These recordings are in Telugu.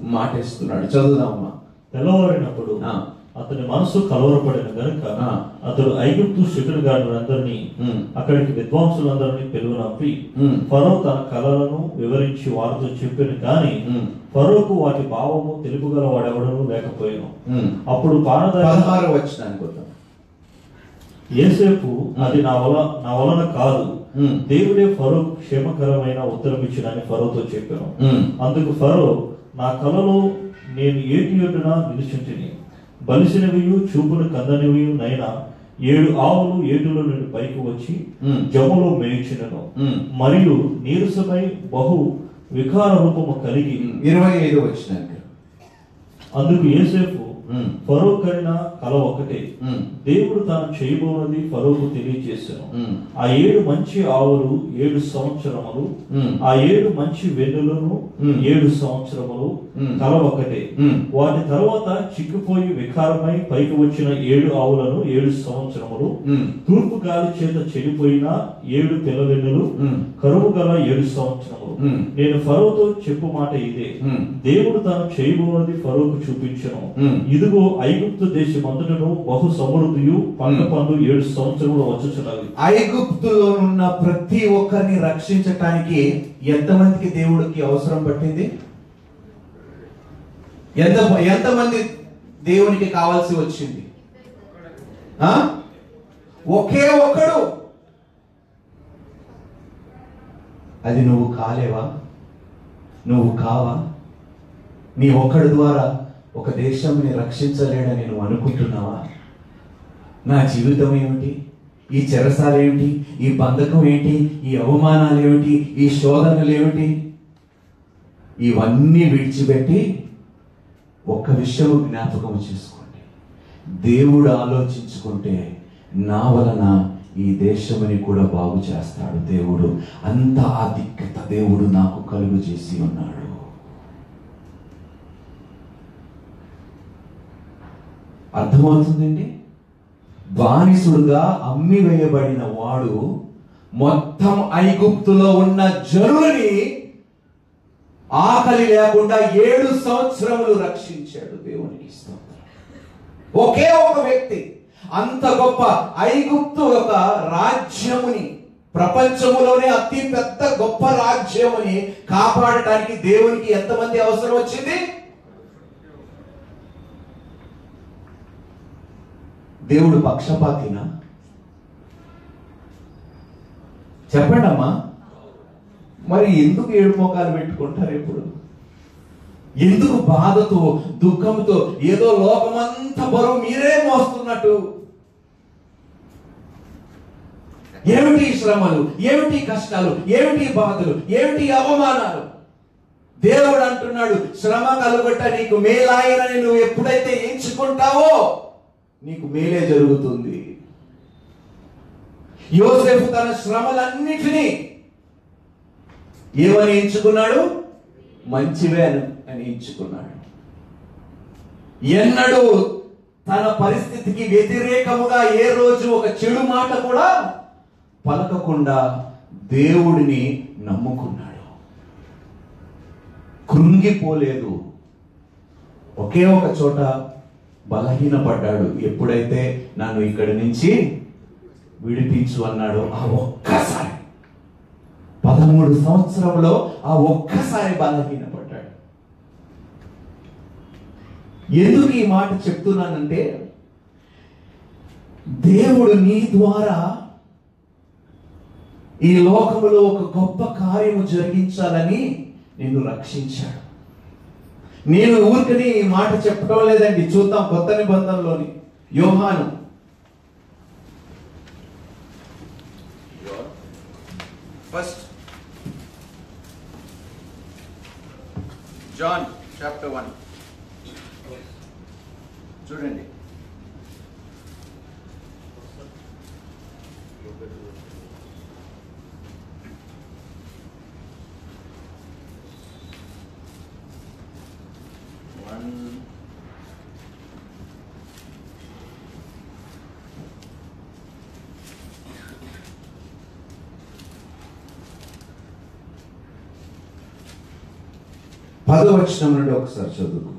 మాటేస్తున్నాడు చదువుదామా తెల్లవారినప్పుడు ఆ. అతని మనసు కలవరపడిన గనుక ఆ. అతడు ఐగుప్తు శకుడుగారులందరినీ ఉమ్. అక్కడికి విద్వాంసులందరినీ పిలువనంపి ఉమ్. ఫరో తన కలలను వివరించి వారితో చెప్పాను కానీ ఉమ్. ఫరోకు వాటి భావము తెలుపుగల వాడెవడను లేకపోయాను ఉమ్. అప్పుడు పానదారి పదహారు వచ్చినానికి వద్దాం ఏసేపు అది నా వల నా వలన కాదు ఉమ్. దేవుడే ఫరోకు క్షేమకరమైన ఉత్తరం ఇచ్చినని ఫరోతో చెప్పాను ఉమ్. అందుకు ఫరో నా కలలో నేను ఏటి ఒడ్డున నిలుచుంటిని బలిసినవియు చూపును కందనివి నైనా ఏడు ఆవులు ఏటులో నుండి పైకి వచ్చి ఉమ్. జములో మేయించినను ఉమ్. మరియు నీరసమై బహు వికార రూపము కలిగి ఇరవై ఐదు వచ్చినాక అందుకు ఏసేపు ఉమ్. ఫరో కరిన కల ఒకటే ఉమ్. దేవుడు తాను చేయబోనది ఫరోకు తెలియజేశాను ఉమ్. ఆ ఏడు మంచి ఆవులు ఏడు సంవత్సరములు ఉమ్. ఆ ఏడు మంచి వెన్నులను ఉమ్. ఏడు సంవత్సరములు ఉమ్. కల ఒకటే ఉమ్. వాటి తర్వాత చిక్కుపోయి వికారమై పైకి వచ్చిన ఏడు ఆవులను ఏడు సంవత్సరములు ఉమ్. తూర్పు గాలి చేత చెడిపోయిన ఏడు పిల్లవెన్నులు ఉమ్. కరువు గల ఏడు సంవత్సరములు ఉమ్. నేను ఫరోతో చెప్పు మాట ఇదే ఉమ్. దేవుడు తాను చేయబోనది ఫరోకు చూపించను ఉమ్. ఇదిగో ఐగుప్తు దేశమంతటను బహు సమృద్ధియు పంట పండు ఏడు సంవత్సరములు వచ్చుచున్నది ఐగుప్తులో ఉన్న ప్రతి ఒక్కరిని రక్షించటానికి ఎంతమందికి దేవుడికి అవసరం పట్టింది ఎంత ఎంతమంది దేవునికి కావాల్సి వచ్చింది ఆ? ఒకే ఒక్కడు అది నువ్వు కాలేవా నువ్వు కావా నీ ఒక్కడి ద్వారా ఒక దేశంని రక్షించలేడని నువ్వు అనుకుంటున్నావా నా జీవితం ఏమిటి ఈ చెరసాల ఏమిటి ఈ బంధకం ఏంటి ఈ అవమానాలు ఏమిటి ఈ శోధనలు ఏమిటి ఇవన్నీ విడిచిపెట్టి ఒక్క విషయం జ్ఞాపకం చేసుకోండి దేవుడు ఆలోచించుకుంటే నా వలన ఈ దేశముని కూడా బాగు చేస్తాడు దేవుడు అంత ఆధిక్యత దేవుడు నాకు కలుగు చేసి ఉన్నాడు అర్థమవుతుందండి బానిసుడుగా అమ్మి వేయబడిన వాడు మొత్తం ఐగుప్తులో ఉన్న జనులని ఆకలి లేకుండా ఏడు సంవత్సరములు రక్షించాడు దేవునికి స్తోత్రం ఒకే ఒక వ్యక్తి అంత గొప్ప ఐగుప్తు ఒక రాజ్యముని ప్రపంచములోనే అతి పెద్ద గొప్ప రాజ్యముని కాపాడటానికి దేవునికి ఎంతమంది అవసరం వచ్చింది దేవుడు పక్షపాతినా చెప్పండి అమ్మా మరి ఎందుకు ఏడు మోకాలు పెట్టుకుంటారు ఇప్పుడు ఎందుకు బాధతో దుఃఖంతో ఏదో లోకమంతా బరువు మీరే మోస్తున్నట్టు ఏమిటి ఈ శ్రమలు ఏమిటి ఈ కష్టాలు ఏమిటి ఈ బాధలు ఏమిటి ఈ అవమానాలు దేవుడు అంటున్నాడు శ్రమ కలుగొట్ట నీకు మేలాయనని నువ్వు ఎప్పుడైతే ఎంచుకుంటావో నీకు మేలే జరుగుతుంది యోసేపు తన శ్రమలన్నిటినీ ఏమని ఎంచుకున్నాడు మంచివే అని అని ఎంచుకున్నాడు ఎన్నడూ తన పరిస్థితికి వ్యతిరేకముగా ఏ రోజు ఒక చెడు మాట కూడా పలకకుండా దేవుడిని నమ్ముకున్నాడు కృంగిపోలేదు ఒకే ఒక చోట బలహీనపడ్డాడు ఎప్పుడైతే నన్ను ఇక్కడి నుంచి విడిపించు అన్నాడు ఆ ఒక్కసారి పదమూడు సంవత్సరంలో ఆ ఒక్కసారి బలహీనపడ్డాడు ఎందుకు ఈ మాట చెప్తున్నానంటే దేవుడు నీ ద్వారా ఈ లోకములో ఒక గొప్ప కార్యము జరిగించాలని నిన్ను రక్షించాడు నేను ఊరికని ఈ మాట చెప్పడం లేదండి చూద్దాం కొత్త నిబంధనలోని యోహాను ఫస్ట్ జాన్ చాప్టర్ వన్ చూడండి వన్ పదవచనం నుండి ఒకసారి చదువు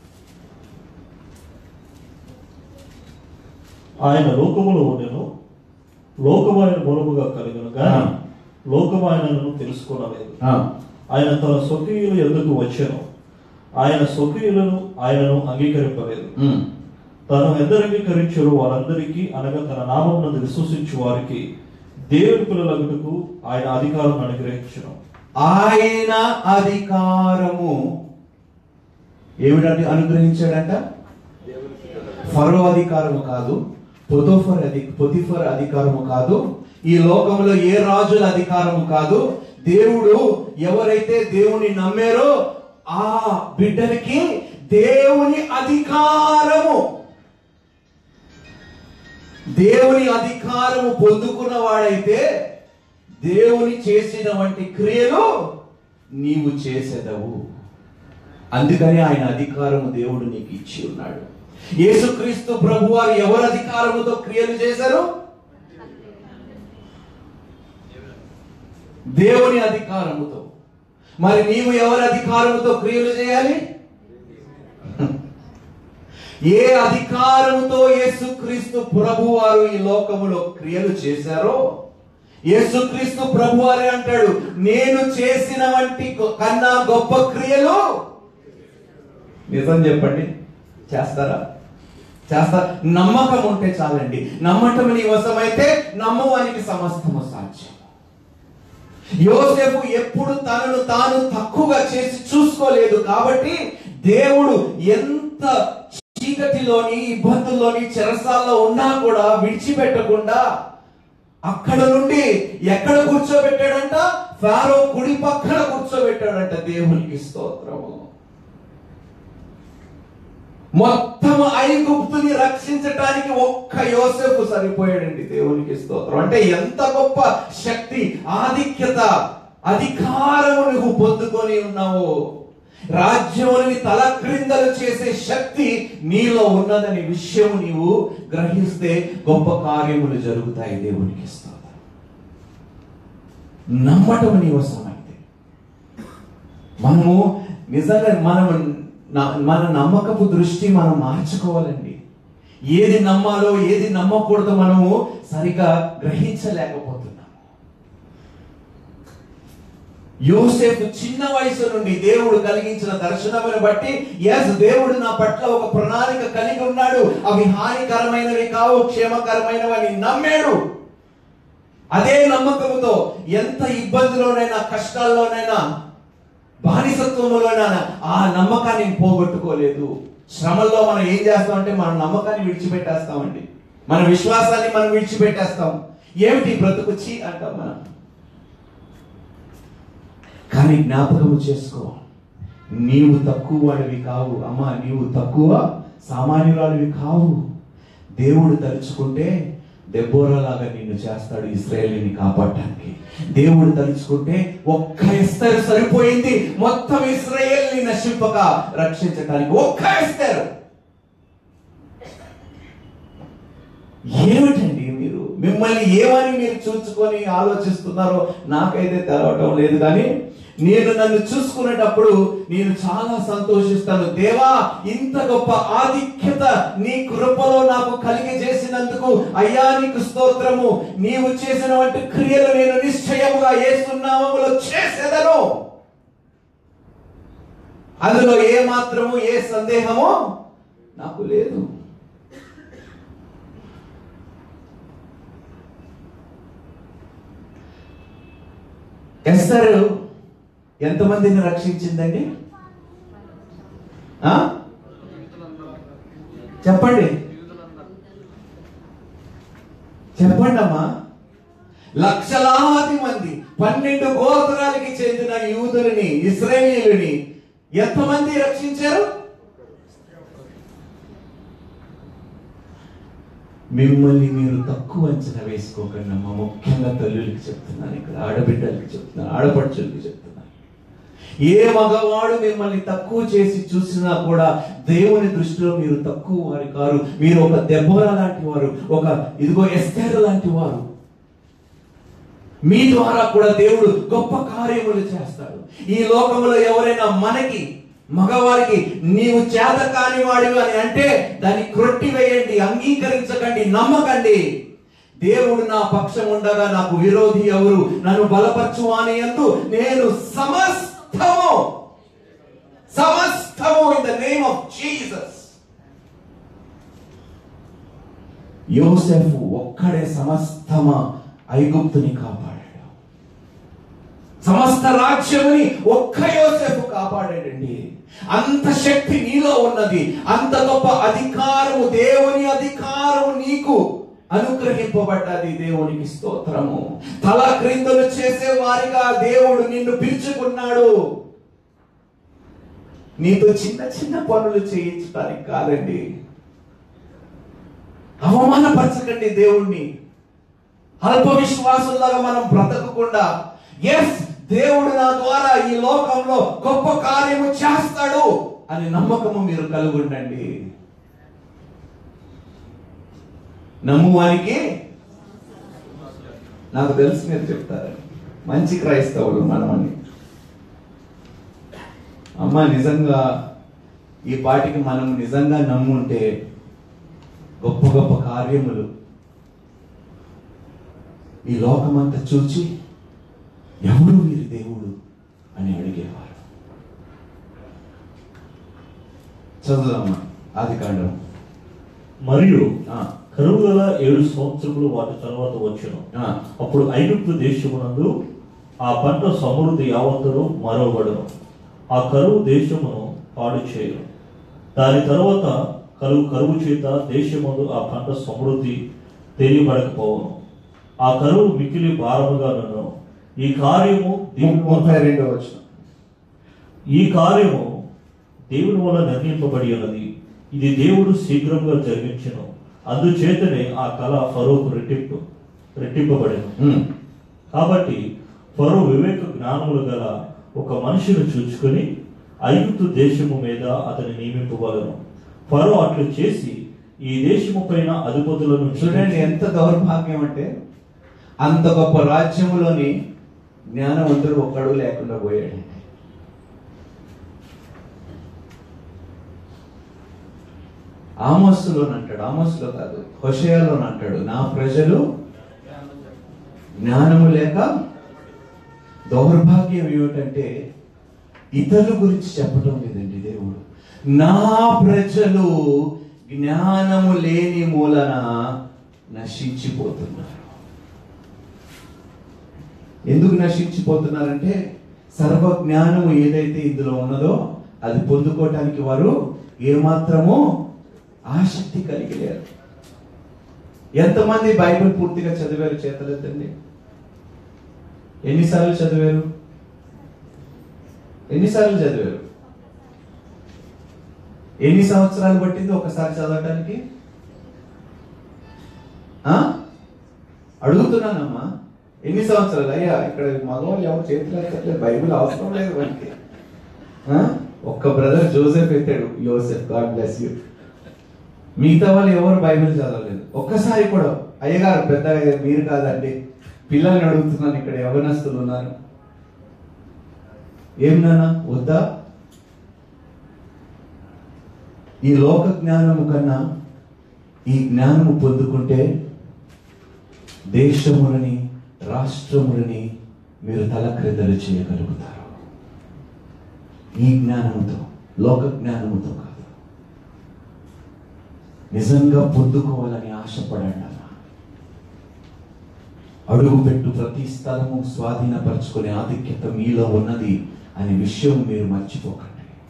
ఆయన లోకములో ఉండెను లోకము ఆయన మూలముగా కలిగను కానీ ఆ. లోకము ఆయనను తెలుసుకొనలేదు ఆయన తన స్వకీయులు ఎందుకు వచ్చాను ఆయన స్వకీయులను ఆయనను అంగీకరింపలేదు తాను ఎందరు అంగీకరించారో వారందరికీ అనగా తన నామమునందు విశ్వసించు వారికి దేవుని పిల్లలగుటకు ఆయన అధికారం అనుగ్రహించను ఆయన అధికారము ఏమిటంటే అనుగ్రహించాడంట ఫరో అధికారము కాదు పొతోఫర్ అధి పొతిఫర్ అధికారము కాదు ఈ లోకంలో ఏ రాజుల అధికారము కాదు దేవుడు ఎవరైతే దేవుని నమ్మారో ఆ బిడ్డలకి దేవుని అధికారము దేవుని అధికారము పొందుకున్న వాడైతే దేవుని చేసిన వంటి క్రియలు నీవు చేసేదవు అందుకని ఆయన అధికారము దేవుడు నీకు ఇచ్చి ఉన్నాడు యేసుక్రీస్తు ప్రభు వారు ఎవరు అధికారముతో క్రియలు చేశారు దేవుని అధికారముతో మరి నీవు ఎవరి అధికారముతో క్రియలు చేయాలి ఏ అధికారముతో యేసుక్రీస్తు ప్రభు వారు ఈ లోకములో క్రియలు చేశారో యేసుక్రీస్తు ప్రభు వారే అంటాడు నేను చేసిన వంటి గొ- కన్నా గొప్ప క్రియలు నిజం చెప్పండి చేస్తారా చేస్తారు నమ్మకం ఉంటే చాలండి నమ్మటం నీ వశమైతే నమ్మవానికి సమస్తము సాధ్యం యోసేపు ఎప్పుడు తనను తాను తక్కువగా చేసి చూసుకోలేదు కాబట్టి దేవుడు ఎంత చీకటిలోని ఇబ్బందుల్లోని చెరసాల్లో ఉన్నా కూడా విడిచిపెట్టకుండా అక్కడ నుండి ఎక్కడ కూర్చోబెట్టాడంట ఫారో కుడి పక్కన కూర్చోబెట్టాడంట దేవునికి స్తోత్రము మొత్తం ఐగుప్తుని రక్షించటానికి ఒక్క యోసేపు సరిపోయాడండి దేవునికి స్తోత్రం అంటే ఎంత గొప్ప శక్తి ఆధిక్యత అధికారము నువ్వు పొందుకొని ఉన్నావు రాజ్యముని తల క్రిందలు చేసే శక్తి నీలో ఉన్నదని విషయం నీవు గ్రహిస్తే గొప్ప కార్యములు జరుగుతాయి దేవునికి స్తోత్రం నమ్మటం నీ వశమైతే మనము నిజంగా మనం న- మన నమ్మకపు దృష్టి మనం మార్చుకోవాలండి ఏది నమ్మాలో ఏది నమ్మకూడదో మనము సరిగా గ్రహించలేకపోతున్నాం యోసేపు చిన్న వయసు నుండి దేవుడు కలిగించిన దర్శనమును బట్టి ఎస్ దేవుడు నా పట్ల ఒక ప్రణాళిక కలిగి ఉన్నాడు అవి హానికరమైనవి కావు క్షేమకరమైనవి అని నమ్మాడు అదే నమ్మకముతో ఎంత ఇబ్బందిలోనైనా కష్టాల్లోనైనా బానిసత్వంలోనైనా ఆ నమ్మకాన్ని పోగొట్టుకోలేదు శ్రమల్లో మనం ఏం చేస్తామంటే మన నమ్మకాన్ని విడిచిపెట్టేస్తామండి మన విశ్వాసాన్ని మనం విడిచిపెట్టేస్తాం ఏమిటి బ్రతుకు చీ అంటాం మనం కానీ జ్ఞాపకము చేసుకో నీవు తక్కువ వాడివి కావు అమ్మా నీవు తక్కువ సామాన్యురాలివి కావు దేవుడు తలుచుకుంటే దెబ్బోరలాగా నిన్ను చేస్తాడు ఇస్రాయేలీని కాపాడటానికి దేవుడు తలుచుకుంటే ఒక్క ఎస్తరు సరిపోయింది మొత్తం ఇస్రాయేల్ని నశింపక రక్షించటానికి ఒక్క ఎస్తరు ఏమిటండి మీరు మిమ్మల్ని ఏమని మీరు చూసుకొని ఆలోచిస్తున్నారో నాకైతే తెలవటం లేదు కానీ నేను నన్ను చూసుకునేటప్పుడు నేను చాలా సంతోషిస్తాను దేవా ఇంత గొప్ప ఆధిక్యత నీ కృపలో నాకు కలిగి చేసినందుకు అయ్యా నీకు స్తోత్రము నీవు చేసిన వంటి క్రియలు నేను నిశ్చయముగా ఏసునామములో చేసేదను అందులో ఏ మాత్రము ఏ సందేహము నాకు లేదు ఎస్తరు ఎంతమందిని రక్షించిందండి ఆ? చెప్పండి చెప్పండి అమ్మా లక్షలాది మంది పన్నెండు గోత్రాలకి చెందిన యూదులని ఇస్రాయేలీయులని ఎంతమంది రక్షించారు మిమ్మల్ని మీరు తక్కువ అంచనా వేసుకోకండి అమ్మా ముఖ్యంగా తల్లులకి చెప్తున్నాను ఇక్కడ ఆడబిడ్డలకి చెప్తున్నాను ఆడపడుచులకి చెప్తున్నాను ఏ మగవాడు మిమ్మల్ని తక్కువ చేసి చూసినా కూడా దేవుని దృష్టిలో మీరు తక్కువ వారు కారు మీరు ఒక దెబ్బర లాంటి వారు ఒక ఇదిగో ఎస్తేరు లాంటి వారు మీ ద్వారా కూడా దేవుడు గొప్ప కార్యములు చేస్తాడు ఈ లోకంలో ఎవరైనా మనకి మగవారికి నీవు చేత కాని వాడివి అని అంటే దాన్ని క్రొట్టి వేయండి అంగీకరించకండి నమ్మకండి దేవుడు నా పక్షం ఉండగా నాకు విరోధి ఎవరు నన్ను బలపరచు అని ఎందు నేను సమస్తము సమస్తము in the name of Jesus యోసెఫ్ ఒక్కడే సమస్తమ ఐగుప్తుని కాపాడాడు సమస్త రాజ్యముని ఒక్క యోసెఫ్ కాపాడాడండి అంత శక్తి నీలో ఉన్నది అంత గొప్ప అధికారము దేవుని అధికారము నీకు అనుగ్రహింపబడ్డది దేవునికి స్తోత్రము తల క్రిందలు చేసే వారిగా దేవుడు నిన్ను పిలుచుకున్నాడు నీతో చిన్న చిన్న పనులు చేయించడానికి కాదండి అవమానపరచకండి దేవుణ్ణి అల్ప విశ్వాసులాగా మనం బ్రతకకుండా ఎస్ దేవుడు నా ద్వారా ఈ లోకంలో గొప్ప కార్యము చేస్తాడు అని నమ్మకము మీరు కలుగుండండి నమ్మువానికి నాకు తెలుసు మీరు చెప్తారు మంచి క్రైస్తవులు మనమని అమ్మ నిజంగా ఈ పాటికి మనం నిజంగా నమ్ముంటే గొప్ప గొప్ప కార్యములు ఈ లోకమంతా చూచి ఎవరు వీరి దేవుడు అని అడిగేవారు చదువుదామా ఆది కాండం మరియు ఆ, కరువు గల ఏడు సంవత్సరములు వాటి తర్వాత వచ్చును ఆ, అప్పుడు ఐగుప్తు దేశమునందు ఆ పంట సమృద్ధి యావత్తును మరవబడును ఆ కరువు దేశమును పాడు చేయను దాని తర్వాత కరువు కరువు చేత దేశమందు ఆ పంట సమృద్ధి తెలియబడకపోవను ఆ కరువు మిక్కిలి భారముగా నన్ను ఈ కార్యము దేవుని వలన- ముప్పై రెండో వచ్చిన ఈ కార్యము దేవుని వల్ల నిర్ణయింపబడి ఉన్నది ఇది దేవుడు శీఘ్రంగా జరిగించను అందుచేతనే ఆ కళ ఫరోకు రెట్టింపు రెట్టింపబడెను కాబట్టి ఫరో వివేక జ్ఞానములు గల ఒక మనిషిని చూచుకొని ఐగుప్తు దేశము మీద అతని నియమింపగలను ఫరో అట్లు చేసి ఈ దేశము పైన అధిపతులను చూడండి ఎంత దౌర్భాగ్యం అంటే అంత గొప్ప రాజ్యములోని జ్ఞానవంతుడు ఒక్కడు లేకుండా పోయాడు ఆమోసులోనంటాడు ఆమోసులో కాదు హోషయాలోనంటాడు నా ప్రజలు జ్ఞానము లేక దౌర్భాగ్యం ఏమిటంటే ఇతరుల గురించి చెప్పటం లేదండి దేవుడు నా ప్రజలు జ్ఞానము లేని మూలన నశించిపోతున్నారు ఎందుకు నశించిపోతున్నారంటే సర్వ జ్ఞానము ఏదైతే ఇందులో ఉన్నదో అది పొందుకోవటానికి వారు ఏమాత్రమో ఆసక్తి కలిగి లేరు ఎంతమంది బైబిల్ పూర్తిగా చదివారు చేతలెత్తండి ఎన్నిసార్లు చదివారు ఎన్నిసార్లు చదివారు ఎన్ని సంవత్సరాలు పట్టింది ఒకసారి చదవటానికి ఆ? అడుగుతున్నానమ్మా ఎన్ని సంవత్సరాలు అయ్యా ఇక్కడ మగవాళ్ళు ఎవరు చేతులు ఎత్తట్లేదు బైబిల్ అవసరం లేదు మనకి ఆ? ఒక్క బ్రదర్ జోసెఫ్ ఎత్తాడు యోసెఫ్ గాడ్ బ్లెస్ యూ మిగతా వాళ్ళు ఎవరు బైబిల్ చదవలేదు ఒక్కసారి కూడా అయ్యగారు పెద్ద మీరు కాదండి పిల్లల్ని అడుగుతున్నాను ఇక్కడ యవనస్తులు ఉన్నారు ఏం నాన్న వద్దా ఈ లోక జ్ఞానము కన్నా ఈ జ్ఞానము పొందుకుంటే దేశములని రాష్ట్రములని మీరు తలక్రిందలు చేయగలుగుతారు ఈ జ్ఞానముతో లోక జ్ఞానముతో కాదు నిజంగా పొందుకోవాలని ఆశపడండి అమ్మా అడుగు పెట్టు ప్రతి స్థలము స్వాధీనపరచుకునే ఆధిక్యత మీలో ఉన్నది అనే విషయం మీరు మర్చిపోకండి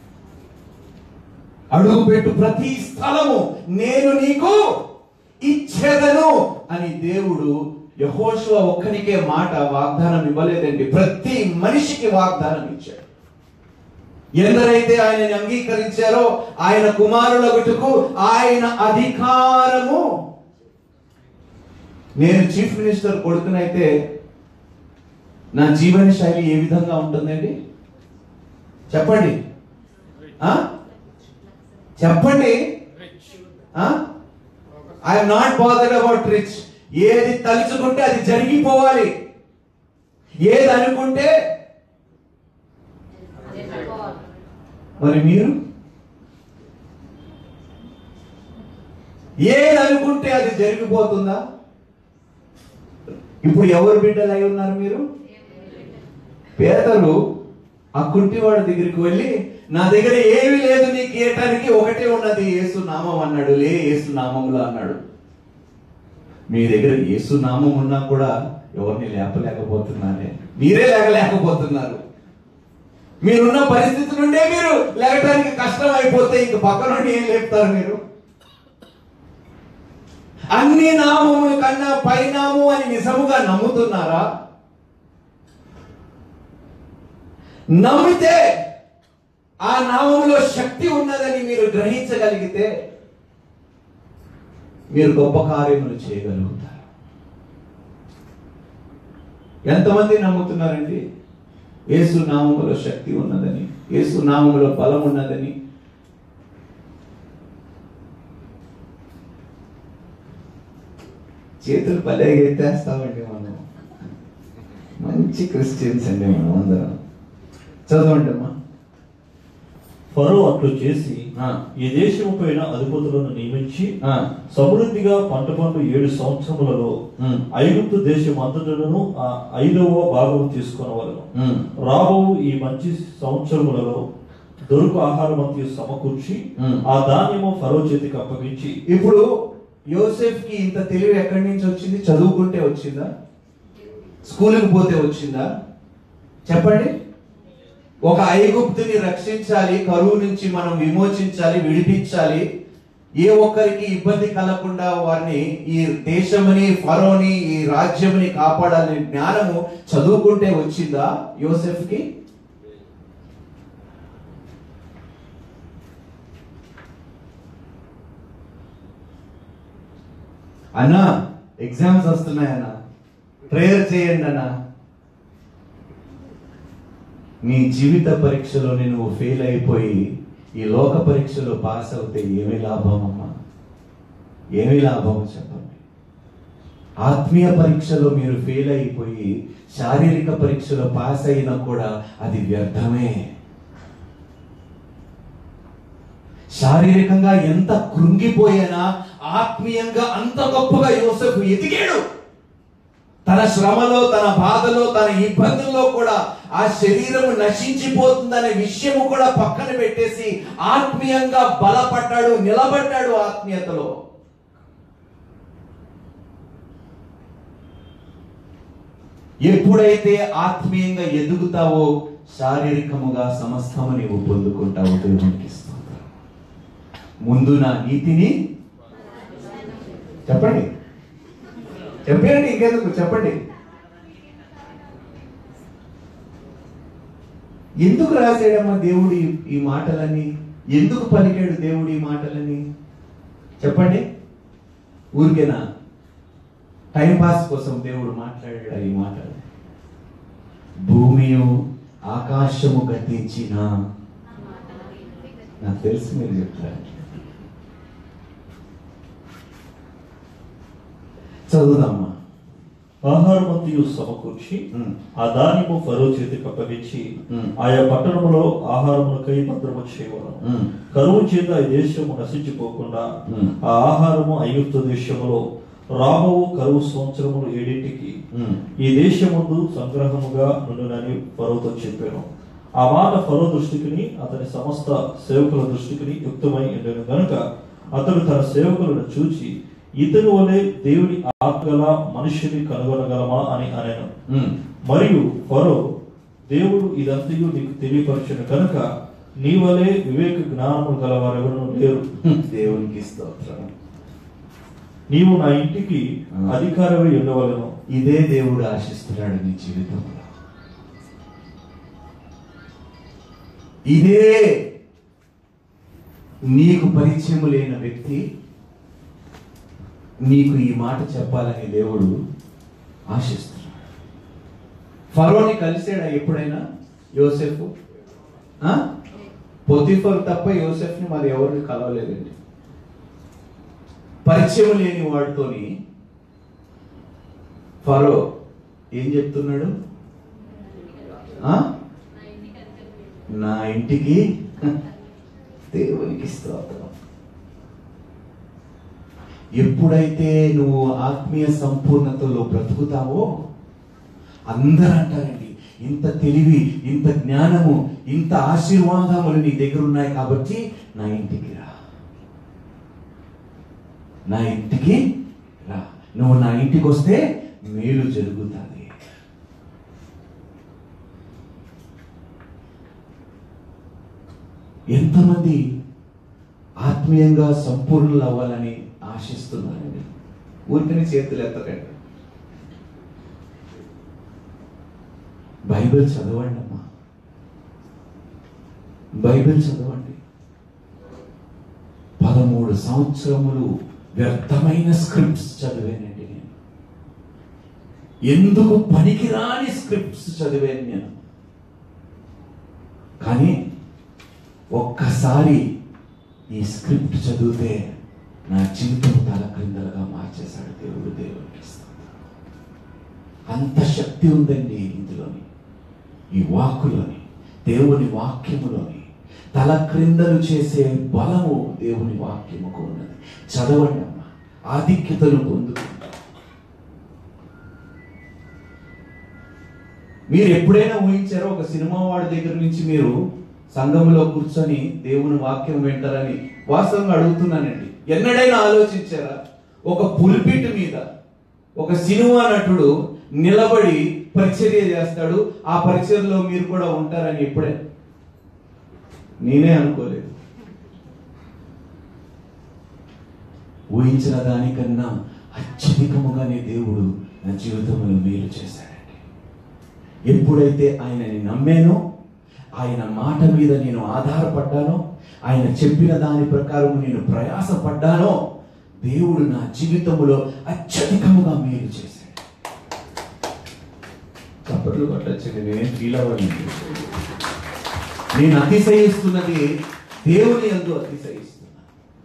అడుగు పెట్టు ప్రతి స్థలము నేను నీకు ఇచ్చేదను అని దేవుడు యహోశువ ఒక్కనికే మాట వాగ్దానం ఇవ్వలేదండి ప్రతి మనిషికి వాగ్దానం ఇచ్చాడు ఎందరైతే ఆయనని అంగీకరించారో ఆయన కుమారులగుటకు ఆయన అధికారము నేను చీఫ్ మినిస్టర్ కొడుకునైతే నా జీవన శైలి ఏ విధంగా ఉంటుందండి చెప్పండి ఆ? చెప్పండి I'm not bothered about rich ఏది తలుచుకుంటే అది జరిగిపోవాలి ఏది అనుకుంటే మరి మీరు ఏది అనుకుంటే అది జరిగిపోతుందా ఇప్పుడు ఎవరు బిడ్డలు అయి ఉన్నారు మీరు పేదలు ఆ కుంటివాడి దగ్గరికి వెళ్ళి నా దగ్గర ఏమీ లేదు నీకు ఏటానికి ఒకటే ఉన్నది యేసు నామం అన్నాడు లే యేసు నామంలో అన్నాడు మీ దగ్గర యేసు నామం ఉన్నా కూడా ఎవరిని లేపలేకపోతున్నారే మీరే లేకలేకపోతున్నారు మీరున్న పరిస్థితి నుండే మీరు లేకటానికి కష్టం అయిపోతే ఇంక పక్క నుండి ఏం లేపుతారు మీరు అన్ని నామముల కన్నా పైనాము అని నిజముగా నమ్ముతున్నారా నమ్మితే ఆ నామంలో శక్తి ఉన్నదని మీరు గ్రహించగలిగితే మీరు గొప్ప కార్యములు చేయగలుగుతారు ఎంతమంది నమ్ముతున్నారండి యేసు నామములో శక్తి ఉన్నదని యేసు నామములో బలం ఉన్నదని చేతులు భలే ఎత్తేస్తామండి మనం మంచి క్రిస్టియన్స్ అండి మనం అందరం చదవండి అమ్మా ఫరో అట్లు చేసి ఆ. ఈ దేశము పైన అధిపతులను నియమించి ఆ, సమృద్ధిగా పంట పండు ఏడు సంవత్సరములలో ఉమ్, ఐగుప్తు దేశం అంతటను ఆ ఐదవ భాగం తీసుకొనవలను ఉమ్, రాబో ఈ మంచి సంవత్సరములలో దొరుకు ఆహారం అంతా సమకూర్చి ఉమ్. ఆ ధాన్యము ఫరో చేతికి అప్పగించి ఇప్పుడు యోసెఫ్ కి ఇంత తెలివి ఎక్కడి నుంచి వచ్చింది చదువుకుంటే వచ్చిందా స్కూల్కి పోతే వచ్చిందా చెప్పండి ఒక ఐగుప్తుని రక్షించాలి కరువు నుంచి మనం విమోచించాలి విడిపించాలి ఏ ఒక్కరికి ఇబ్బంది కలగకుండా వారిని ఈ దేశముని ఫరోని ఈ రాజ్యముని కాపాడాలనే జ్ఞానము చదువుకుంటే వచ్చిందా యోసెఫ్ కి అన్నా ఎగ్జామ్స్ వస్తున్నాయన్నా ప్రేయర్ చేయండి అన్నా నీ జీవిత పరీక్షలో నువ్వు ఫెయిల్ అయిపోయి ఈ లోక పరీక్షలో పాస్ అవుతే ఏమి లాభం అమ్మా ఏమి లాభం చెప్పండి ఆత్మీయ పరీక్షలో మీరు ఫెయిల్ అయిపోయి శారీరక పరీక్షలో పాస్ అయినా కూడా అది వ్యర్థమే శారీరకంగా ఎంత కృంగిపోయినా ఆత్మీయంగా అంత గొప్పగా యోసెఫ్ ఎదిగాడు తన శ్రమలో తన బాధలో తన ఇబ్బందుల్లో కూడా ఆ శరీరము నశించిపోతుందనే విషయము కూడా పక్కన పెట్టేసి ఆత్మీయంగా బలపడ్డాడు నిలబడ్డాడు ఆత్మీయతలో ఎప్పుడైతే ఆత్మీయంగా ఎదుగుతావో శారీరకముగా సమస్తము నీవు పొందుకుంటావు దేవునికి స్తోత్రం. ముందు నా నీతిని చెప్పండి చెప్పండి ఇంకెందుకు చెప్పండి ఎందుకు రాశాడమ్మా దేవుడు ఈ- ఈ మాటలని ఎందుకు పలికాడు దేవుడు ఈ మాటలని చెప్పండి ఊరికేనా టైం పాస్ కోసం దేవుడు మాట్లాడాడు ఈ మాటలు భూమియు ఆకాశము గతించిన నాకు తెలుసు మీరు చెప్తారు చదువుదామా ఆహారం అంతయు సమకూర్చి ఉమ్. ఆ ధాన్యము ఫరో చేతికి అప్పగించి ఉమ్. ఆయా పట్టణములో ఆహారములకై భద్రము చేయవలను ఉమ్. కరువు చేత ఈ దేశము నశించిపోకుండా ఉమ్. ఆ ఆహారము ఐగుప్తు దేశములో రాబో కరువు సంవత్సరములు ఏడింటికి ఉమ్. ఈ దేశముందు సంగ్రహముగా నుండునని ఫరోతో చెప్పాను ఆ మాట ఫరో దృష్టికిని అతని సమస్త సేవకుల దృష్టికిని యుక్తమై ఉండేను గనుక అతడు తన సేవకులను చూచి ఇతని వలె దేవుని ఆత్మగల మనుషుని కనుగొనగలమా అని అనెను ఉమ్. మరియు ఫరో దేవుడు ఇదంతయు నీకు తెలియపరచను కనుక నీ వలె వివేక జ్ఞానము గలవారెవరు లేరు దేవునికి స్తోత్రం నీవు నా ఇంటికి అధికారమై ఉండవలను ఇదే దేవుడు ఆశిస్తున్నాడు నీ జీవితంలో ఇదే నీకు పరిచయం లేని వ్యక్తి నీకు ఈ మాట చెప్పాలని దేవుడు ఆశిస్తున్నాడు ఫరోని కలిసాడా ఎప్పుడైనా యోసెఫ్ ఆ? పొతిఫర్ తప్ప యోసెఫ్ని మరి ఎవరిని కలవలేదండి పరిచయం లేని వాడితోని ఫరో ఏం చెప్తున్నాడు ఆ? నా ఇంటికి దేవునికి స్తోత్రం ఎప్పుడైతే నువ్వు ఆత్మీయ సంపూర్ణతలో బ్రతుకుతావో అందరూ అంటారండి ఇంత తెలివి ఇంత జ్ఞానము ఇంత ఆశీర్వాదములు నీ దగ్గర ఉన్నాయి కాబట్టి నా ఇంటికి రా నా ఇంటికి రా నువ్వు నా ఇంటికి వస్తే మేలు జరుగుతుంది ఎంతమంది ఆత్మీయంగా సంపూర్ణులు అవ్వాలని ఆశిస్తున్నారండి ఊరికని చేతులు ఎత్తకండి బైబిల్ చదవండి అమ్మా బైబిల్ చదవండి పదమూడు సంవత్సరములు వ్యర్థమైన స్క్రిప్ట్స్ చదివానండి నేను ఎందుకు పనికిరాని స్క్రిప్ట్స్ చదివాను నేను కానీ ఒక్కసారి ఈ స్క్రిప్ట్ చదివితే నా జీవితం తల క్రిందలుగా మార్చేశాడు దేవుడు దేవుడికి స్తోత్రం. అంత శక్తి ఉందండి ఇందులోని ఈ వాక్కులోని దేవుని వాక్యములోని తల క్రిందలు చేసే బలము దేవుని వాక్యముకు ఉన్నది చదవండి అమ్మా ఆధిక్యతను పొందుకుంటాం మీరు ఎప్పుడైనా ఊహించారో ఒక సినిమా వాడి దగ్గర నుంచి మీరు సంఘంలో కూర్చొని దేవుని వాక్యం వింటారని వాస్తవంగా అడుగుతున్నానండి ఎన్నడైనా ఆలోచించారా ఒక పులిపిట్ మీద ఒక సినిమా నటుడు నిలబడి పరిచర్య చేస్తాడు ఆ పరిచర్యలో మీరు కూడా ఉంటారని ఎప్పుడే నేనే అనుకోలేదు ఊహించిన దానికన్నా అత్యధికముగానే దేవుడు నా జీవితంలో మేలు చేశాడండి ఎప్పుడైతే ఆయనని నమ్మానో ఆయన మాట మీద నేను ఆధారపడ్డానో ఆయన చెప్పిన దాని ప్రకారం నేను ప్రయాసపడ్డానో దేవుడు నా జీవితంలో అత్యధికముగా మేలు చేశాడు చప్పట్లు కొట్టచ్చండి నేనేం ఫీల్ అవ్వలేదు నేను అతిశయిస్తున్నది దేవుని ఎందు అతిశయిస్తున్నా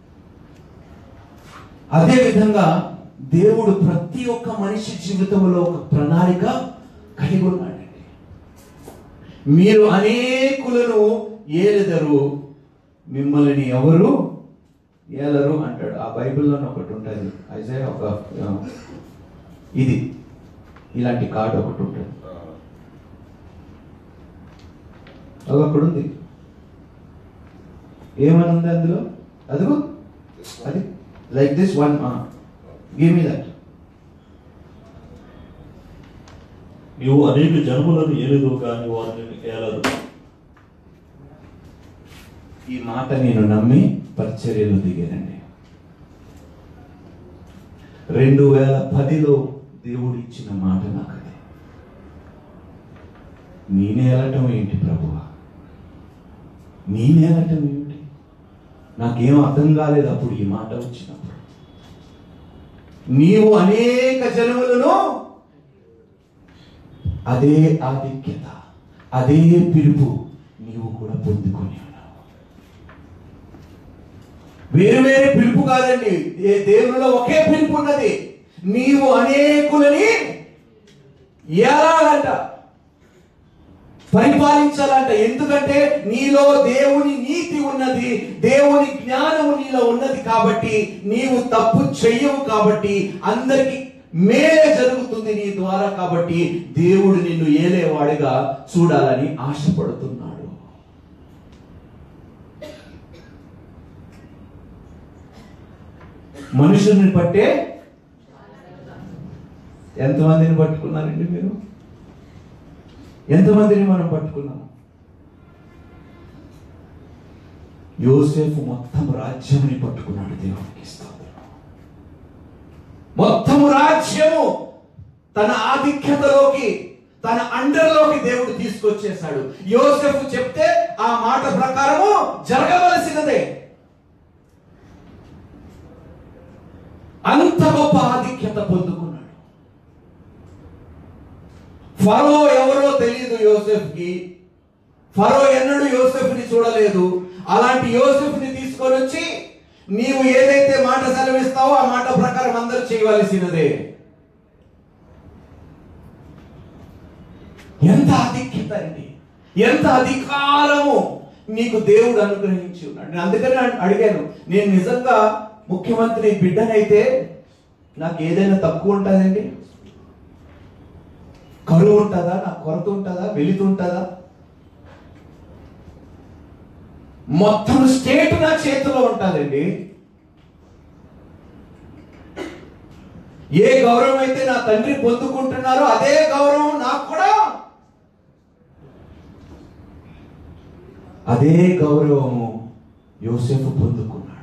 అదే విధంగా దేవుడు ప్రతి ఒక్క మనిషి జీవితంలో ఒక ప్రణాళిక కలిగి ఉన్నాడండి మీరు అనేకులను ఏలెదరు మిమ్మల్ని ఎవరు ఏలరు అంటాడు ఆ బైబిల్లోనే ఒకటి ఉంటుంది అయితే ఒక ఆ, ఇది ఇలాంటి కార్డు ఒకటి ఉంటుంది అది అక్కడ ఉంది ఏమని ఉంది అందులో అదిగో అది like this one give me that నీవు అనేక జన్మలను ఏలేదు కానీ వారిని ఏలరు ఈ మాట నేను నమ్మి పరిచర్యలు దిగానండి రెండు వేల పదిలో దేవుడు ఇచ్చిన మాట నాకు అది నేనే వెళ్ళటం ఏంటి ప్రభువా నేనే వెళ్ళటం ఏంటి నాకేం అర్థం కాలేదు అప్పుడు ఈ మాట వచ్చినప్పుడు నీవు అనేక జనములను అదే ఆధిక్యత అదే పిలుపు నీవు కూడా పొందుకొని ఉన్నావు వేరు వేరే పిలుపు కాదండి దే- దేవునిలో ఒకే పిలుపు ఉన్నది నీవు అనేకులని ఏలాగంట పరిపాలించాలంట ఎందుకంటే నీలో దేవుని నీతి ఉన్నది దేవుని జ్ఞానము నీలో ఉన్నది కాబట్టి నీవు తప్పు చెయ్యవు కాబట్టి అందరికి మేలే జరుగుతుంది నీ ద్వారా కాబట్టి దేవుడు నిన్ను ఏలేవాడిగా చూడాలని ఆశపడుతున్నాడు మనుషుల్ని పట్టే ఎంతమందిని పట్టుకున్నారండి మీరు ఎంతమందిని మనం పట్టుకున్నాము యోసేపు మొత్తం రాజ్యముని పట్టుకున్నాడు దేవునికి స్తోత్రం మొత్తము రాజ్యము తన ఆధిక్యతలోకి తన అండర్లోకి దేవుడు తీసుకొచ్చేశాడు యోసేపు చెప్తే ఆ మాట ప్రకారము జరగవలసినదే అంత గొప్ప ఆధిక్యత పొందుకున్నాడు ఫరో ఎవరో తెలియదు యోసెఫ్కి ఫరో ఎన్నడూ యోసెఫ్ని చూడలేదు అలాంటి యోసెఫ్ని తీసుకొని వచ్చి నీవు ఏదైతే మాట సెలవిస్తావో ఆ మాట ప్రకారం అందరూ చేయవలసినదే ఎంత ఆధిక్యత అండి ఎంత అధికారము నీకు దేవుడు అనుగ్రహించి ఉన్నాడు నేను అందుకని అడ్- అడిగాను నేను నిజంగా ముఖ్యమంత్రి బిడ్డనైతే నాకు ఏదైనా తక్కువ ఉంటుందండి కరువు ఉంటుందా నాకు కొరత ఉంటుందా వెలితి ఉంటుందా మొత్తం స్టేట్ నా చేతిలో ఉంటుందండి ఏ గౌరవం అయితే నా తండ్రి పొందుకుంటున్నారో అదే గౌరవం నాకు కూడా అదే గౌరవము యోసేపు పొందుకున్నాడు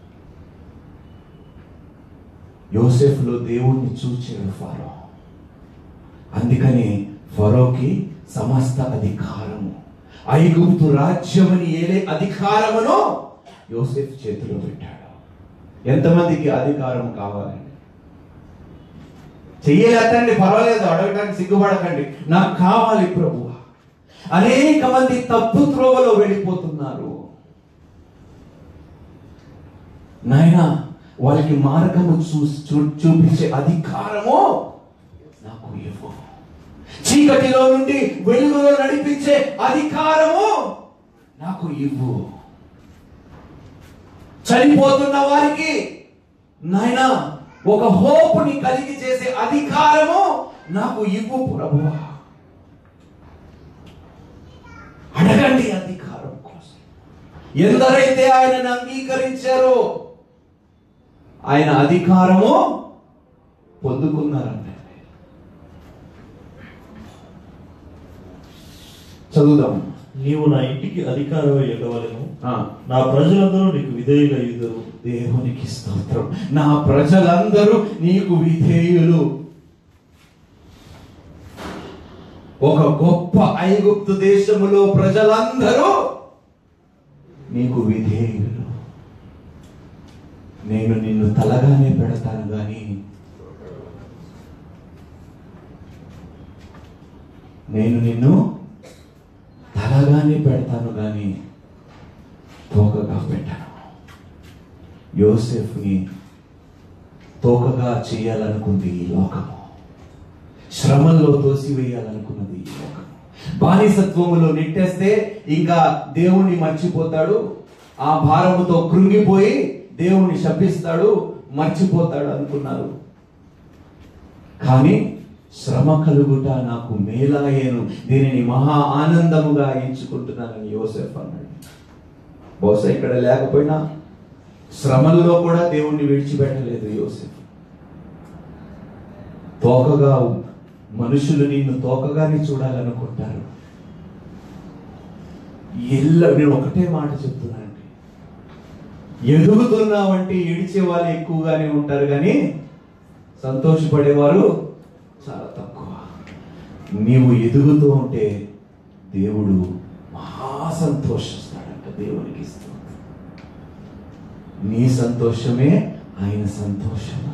యోసేఫ్లో దేవుణ్ణి చూచాడు ఫరో అందుకని ఫరోకి సమస్త అధికారము ఐగుప్తు రాజ్యమని ఏలే అధికారమును యోసేఫ్ చేతిలో పెట్టాడు ఎంతమందికి అధికారం కావాలండి చెయ్యలేదండి పర్వాలేదు అడగడానికి సిగ్గుపడకండి నాకు కావాలి ప్రభు అనేక మంది తప్పు త్రోవలో వెళ్ళిపోతున్నారు నాయన వాళ్ళకి మార్గము చూ చూ- చూపించే అధికారము నాకు ఇవ్వు చీకటిలో నుండి వెలుగులో నడిపించే అధికారము నాకు ఇవ్వు చనిపోతున్న వారికి నాయన ఒక హోపుని కలిగి చేసే అధికారము నాకు ఇవ్వు ప్రభువా అడగండి అధికారం కోసం ఎందరైతే ఆయనను అంగీకరించారో ఆయన అధికారము పొందుకున్నారంటే చదువుదాం నీవు నా ఇంటికి అధికారం ఇవ్వవలను ఆ, నా ప్రజలందరూ నీకు విధేయులయ్యుదురు దేవునికి స్తోత్రం నా ప్రజలందరూ నీకు విధేయులు ఒక గొప్ప ఐగుప్తు దేశములో ప్రజలందరూ నీకు విధేయులు నేను నిన్ను తలగానే పెడతాను గాని నేను నిన్ను తలగానే పెడతాను గాని తోకగా పెట్టను యోసెఫ్ని తోకగా చేయాలనుకుంది ఈ లోకము శ్రమల్లో తోసివేయాలనుకున్నది ఈ లోకము బానిసత్వములో నెట్టేస్తే ఇంకా దేవుణ్ణి మర్చిపోతాడు ఆ భారముతో కృంగిపోయి దేవుణ్ణి శపిస్తాడు మర్చిపోతాడు అనుకున్నారు కానీ శ్రమ కలుగుట నాకు మేలాయేను దీనిని మహా ఆనందముగా ఎంచుకుంటున్నానని యోసెఫ్ అన్నాడు బహుశా ఇక్కడ లేకపోయినా శ్రమల్లో కూడా దేవుణ్ణి విడిచిపెట్టలేదు యోసెఫ్ తోకగా మనుషులు నిన్ను తోకగానే చూడాలనుకుంటారు ఎల్ల నేను ఒకటే మాట చెప్తున్నానండి ఎదుగుతున్నావంటే ఏడిచే వాళ్ళు ఎక్కువగానే ఉంటారు కానీ సంతోషపడేవారు చాలా తక్కువ నీవు ఎదుగుతూ ఉంటే దేవుడు మహా సంతోషిస్తాడంట దేవునికి ఇస్తూ నీ సంతోషమే ఆయన సంతోషము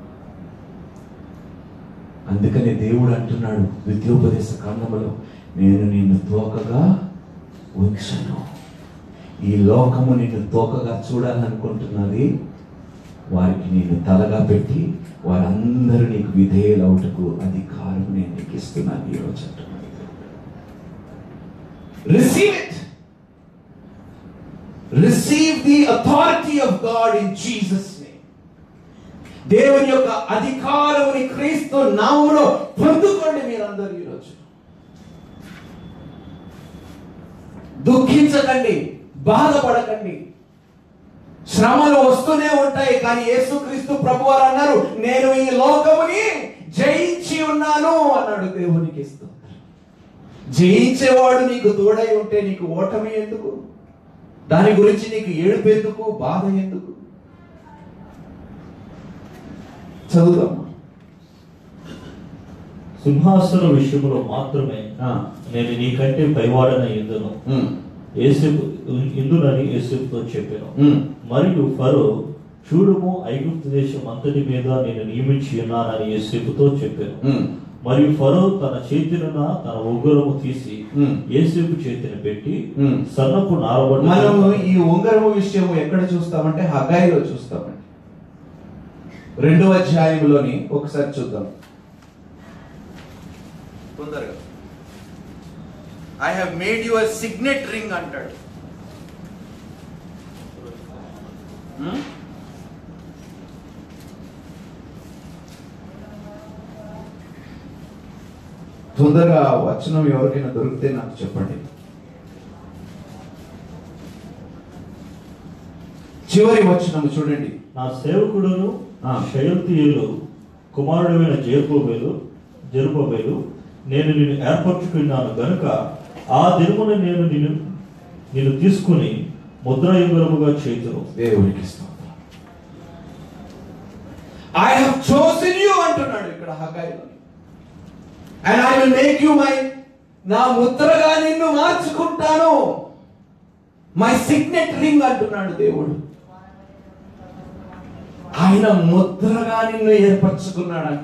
అందుకని దేవుడు అంటున్నాడు విద్యోపదేశ కాండములో నేను నిన్ను తోకగా ఉంచను ఈ లోకము నిన్ను తోకగా చూడాలనుకుంటున్నది వారికి నేను తలగా పెట్టి వారందరూ నీకు విధేయులవుటకు అధికారం నేను నీకు ఇస్తున్నాను ఈ రోజు అంటున్నాడు receive it receive the authority of God in Jesus name దేవుని యొక్క అధికారముని క్రీస్తు నామములో పొందుకోండి మీరందరూ ఈరోజు దుఃఖించకండి బాధపడకండి శ్రమలు వస్తూనే ఉంటాయి కానీ యేసుక్రీస్తు ప్రభు వారు అన్నారు నేను ఈ లోకముని జయించి ఉన్నాను అన్నాడు దేవునికి స్తోత్రం జయించేవాడు నీకు తోడై ఉంటే నీకు ఓటమి ఎందుకు దాని గురించి నీకు ఏడుపు ఎందుకు బాధ ఎందుకు చదువుదాం సింహాసన విషయంలో మాత్రమే ఆ, నేను నీకంటే పైవాడన ఎందును ఉమ్, ఏసేపు ఇందునని ఏసేపుతో చెప్పాను ఉమ్, మరియు ఫరో చూడుము ఐగుప్తు దేశం అంతటి మీద నేను నియమించి ఉన్నానని ఏసేపుతో చెప్పాను ఉమ్, మరియు ఫరో తన చేతినున్న తన ఉంగరము తీసి ఉమ్. ఏసేపు చేతిని పెట్టి ఉమ్. సన్నపు నారబడ్డ మనము ఈ ఉంగరము విషయము ఎక్కడ చూస్తామంటే హగాయిలో చూస్తామండి రెండవ అధ్యాయంలోని ఒకసారి చూద్దాం తొందరగా I have made your signet ring అంటాడు తొందరగా వచనం ఎవరికైనా దొరికితే నాకు చెప్పండి చివరి వచనం చూడండి నా సేవకుడును ఆ. షయల్తీయులు కుమారుడైన జేరుకోబేలు జరుపబేలు నేను నిన్ను ఏర్పరచుకున్నాను గనుక ఆ దినమున నేను నిన్ను నిన్ను తీసుకుని ముద్రాయుగరముగా చేతును దేవునికి స్తోత్రం ఐ హావ్ చోసన్ యు అంటున్నాడు ఇక్కడ హగాయిలో and I will make you my నా ముద్రగా నిన్ను మార్చుకుంటాను మై సిగ్నెట్ రింగ్ అంటున్నాడు దేవుడు ఆయన ముద్రగా నిన్ను ఏర్పరచుకున్నాడంట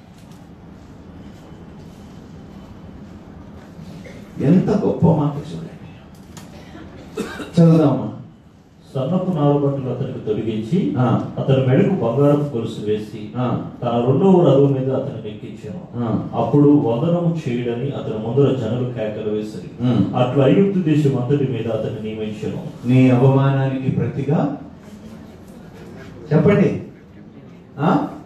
ఎంత గొప్ప మాట చూడండి చదువుదామా సన్నపు నారబట్టలు అతనికి తొలగించి ఆ. అతని మెడకు బంగారం గొలుసు వేసి ఆ. తన రెండవ రథం మీద అతను ఎక్కించాను ఆ. అప్పుడు వందనము చేయడని అతని ముందర జనులు కేకలు వేసరి ఉమ్. అట్లా ఐగుప్తు దేశం అంతటి మీద అతన్ని నియమించాను నీ అవమానానికి ప్రతిగా చెప్పండి ఆ?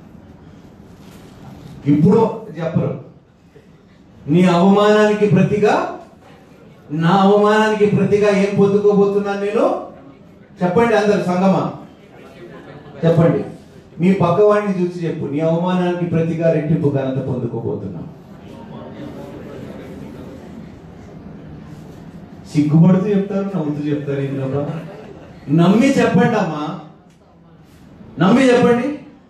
ఇప్పుడు చెప్పరు నీ అవమానానికి ప్రతిగా నా అవమానానికి ప్రతిగా ఏం పొందుకోబోతున్నాను నేను చెప్పండి అందరు సంగమా చెప్పండి మీ పక్కవాడిని చూసి చెప్పు నీ అవమానానికి ప్రతిగా రెట్టింపు ఘనత పొందుకోబోతున్నావు సిగ్గుపడుతూ చెప్తారు నవ్వుతూ చెప్తారు ఇందులో నమ్మి చెప్పండి అమ్మా నమ్మి చెప్పండి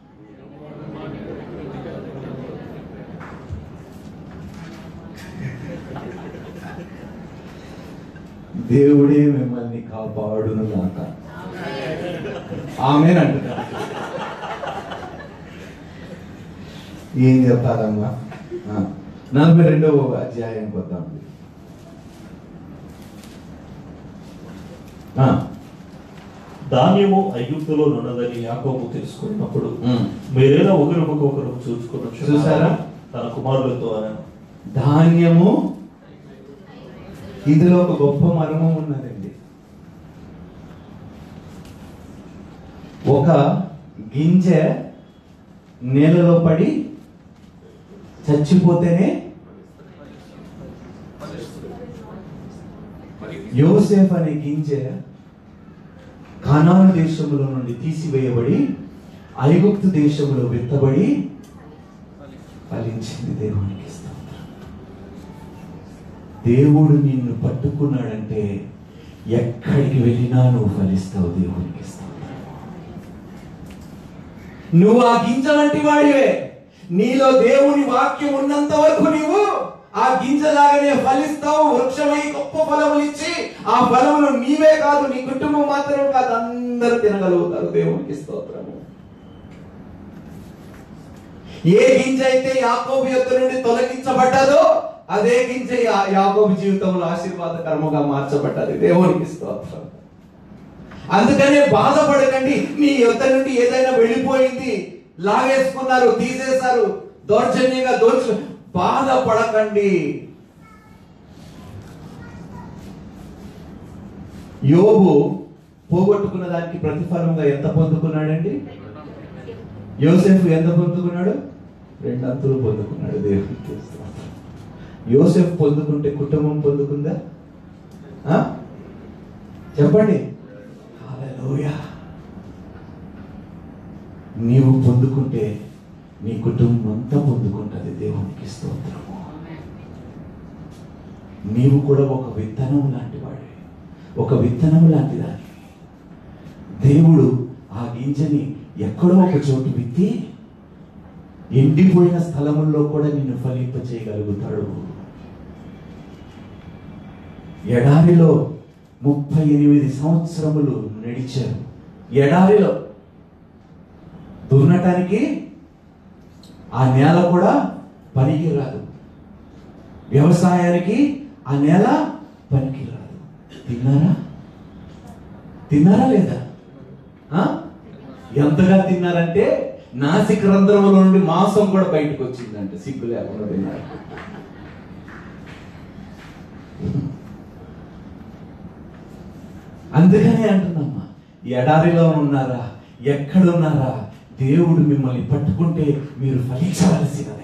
దేవుడే మిమ్మల్ని కాపాడును గాక ఆమె అంటున్నారు ఏం చెప్పాలమ్మా ఆ, నలభై రెండవ అధ్యాయం కొద్దాం ఆ, ధాన్యము ఐగుప్తులో నున్నదని యాకోబు తెలుసుకున్నప్పుడు ఉమ్. మీరేలా ఒకరికొకరు చూసుకుని చూసారా? తన కుమారులతో అనను ధాన్యము ఇందులో ఒక గొప్ప మర్మం ఉన్నదండి ఒక గింజ నేలలో పడి చచ్చిపోతేనే యోసేఫ్ అనే గింజ కానాను దేశములో నుండి తీసివేయబడి ఐగుప్తు దేశంలో విత్తబడి ఫలించింది దేవునికి స్తోత్రం దేవుడు నిన్ను పట్టుకున్నాడంటే ఎక్కడికి వెళ్ళినా నువ్వు ఫలిస్తావు దేవునికి స్తోత్రం నువ్వు ఆ గింజ వంటి వాడివే నీలో దేవుని వాక్యం ఉన్నంత వరకు నీవు ఆ గింజలాగానే ఫలిస్తావు వృక్షమై గొప్ప ఫలములు ఇచ్చి ఆ ఫలములు నీవే కాదు నీ కుటుంబం మాత్రం కాదు అందరూ తినగలుగుతారు దేవునికి స్తోత్రము ఏ గింజ అయితే యాకోబు యొక్క నుండి తొలగించబడ్డదో అదే గింజ యా- యాకోబు జీవితంలో ఆశీర్వాదకరముగా మార్చబడ్డది దేవునికి స్తోత్రం అందుకనే బాధపడకండి మీ యొద్ద నుండి ఏదైనా వెళ్ళిపోయింది లాగేసుకున్నారు తీసేశారు దౌర్జన్యంగా దోచు బాధపడకండి యోబు పోగొట్టుకున్న దానికి ప్రతిఫలంగా ఎంత పొందుకున్నాడండి యోసెఫ్ ఎంత పొందుకున్నాడు రెండంతులు పొందుకున్నాడు దేవునికి స్తోత్రం. యోసెఫ్ పొందుకుంటే కుటుంబం పొందుకుందా ఆ? చెప్పండి హల్లెలూయా నీవు పొందుకుంటే నీ కుటుంబం అంతా పొందుకుంటుంది దేవునికి స్తోత్రము నీవు కూడా ఒక విత్తనం లాంటి వాడివి ఒక విత్తనం లాంటి దాని దేవుడు ఆ గింజని ఎక్కడో ఒక చోటు విత్తి ఎండిపోయిన స్థలముల్లో కూడా నిన్ను ఫలింప చేయగలుగుతాడు ఎడారిలో ముప్పై ఎనిమిది సంవత్సరములు నడిచారు ఎడారిలో దున్నటానికి ఆ నేల కూడా పనికి రాదు వ్యవసాయానికి ఆ నేల పనికి రాదు తిన్నారా తిన్నారా లేదా ఆ? ఎంతగా తిన్నారంటే నాసిక రంధ్రముల నుండి మాంసం కూడా బయటకు వచ్చిందంటే సిగ్గు లేకుండా తిన్నారు అందుకనే అంటున్నామ్మా ఎడారిలో ఉన్నారా ఎక్కడున్నారా దేవుడు మిమ్మల్ని పట్టుకుంటే మీరు ఫలించవలసినదే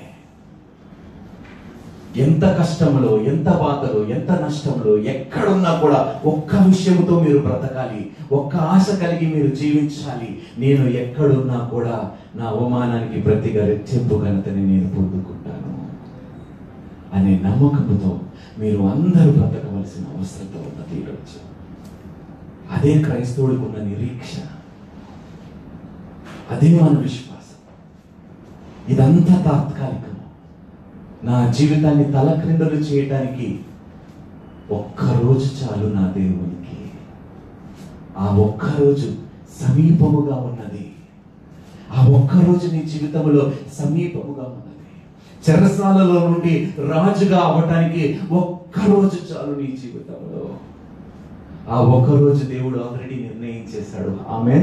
ఎంత కష్టంలో ఎంత బాధలో ఎంత నష్టంలో ఎక్కడున్నా కూడా ఒక్క విషయంతో మీరు బ్రతకాలి ఒక్క ఆశ కలిగి మీరు జీవించాలి నేను ఎక్కడున్నా కూడా నా అవమానానికి ప్రతిగా రెచ్చింపు ఘనతని నేను పొందుకుంటాను అనే నమ్మకంతో మీరు అందరూ బ్రతకవలసిన అవసరంతో ఉన్నది ఈరోజు అదే క్రైస్తవుడికి ఉన్న నిరీక్షణ అదే మన విశ్వాసం ఇదంతా తాత్కాలికము నా జీవితాన్ని తలక్రిందలు చేయటానికి ఒక్క రోజు చాలు నా దేవునికి ఆ ఒక్క రోజు సమీపముగా ఉన్నది ఆ ఒక్క రోజు నీ జీవితంలో సమీపముగా ఉన్నది చెరసాలలో నుండి రాజుగా అవ్వటానికి ఒక్క రోజు చాలు నీ జీవితంలో ఆ ఒక్క రోజు దేవుడు ఆల్రెడీ నిర్ణయించేశాడు ఆమె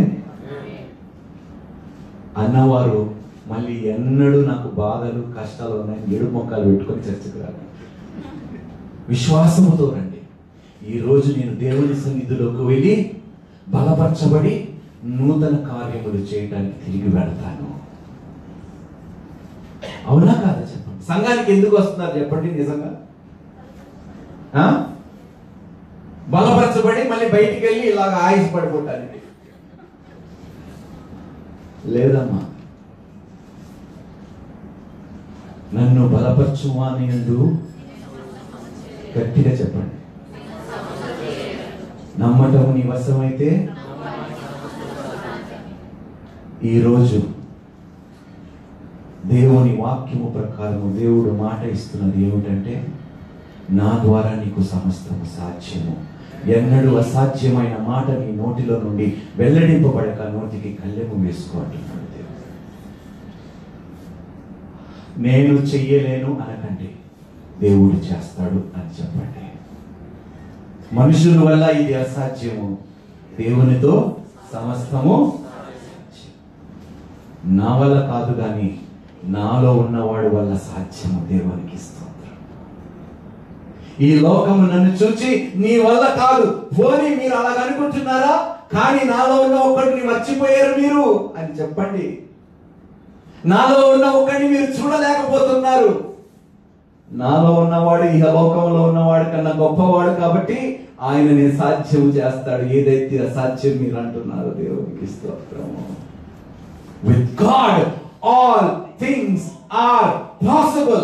అన్నవారు మళ్ళీ ఎన్నడూ నాకు బాధలు కష్టాలు ఉన్నాయి ఏడు మొక్కలు పెట్టుకొని చర్చకు రాను విశ్వాసముతో రండి ఈ రోజు నేను దేవుని సన్నిధిలోకి వెళ్ళి బలపరచబడి నూతన కార్యములు చేయడానికి తిరిగి వెళ్తాను అవునా కాదా చెప్పండి సంఘానికి ఎందుకు వస్తున్నారు చెప్పండి నిజంగా ఆ? బలపరచబడి మళ్ళీ బయటికి వెళ్ళి ఇలాగ ఆయుష్ పడిపోతానికి లేదమ్మా నన్ను బలపరచువానియందు గట్టిగా చెప్పండి నమ్మటం నీ వశమైతే ఈరోజు దేవుని వాక్యము ప్రకారము దేవుడు మాట ఇస్తున్నది ఏమిటంటే నా ద్వారా నీకు సమస్తము సాధ్యము ఎన్నడూ అసాధ్యమైన మాట నీ నోటిలో నుండి వెల్లడింపబడక నోటికి కళ్ళెము వేసుకో అంటున్నాడు దేవుడు నేను చెయ్యలేను అనకండి దేవుడు చేస్తాడు అని చెప్పండి మనుషుల వల్ల ఇది అసాధ్యము దేవునితో సమస్తము సాధ్యం. నా వల్ల కాదు కానీ నాలో ఉన్నవాడు వల్ల సాధ్యము దేవునికి స్తోత్రం ఈ లోకము నన్ను చూచి నీ వల్ల కాదు పోనీ మీరు అలాగ అనుకుంటున్నారా కానీ నాలో ఉన్న ఒక్కడిని మర్చిపోయారు మీరు అని చెప్పండి నాలో ఉన్న ఒక్కడిని మీరు చూడలేకపోతున్నారు నాలో ఉన్నవాడు ఈ లోకంలో ఉన్నవాడు కన్నా గొప్పవాడు కాబట్టి ఆయన నేను సాధ్యం చేస్తాడు ఏదైతే అసాధ్యం మీరు అంటున్నారు దేవునికి స్తోత్రము with God all things are possible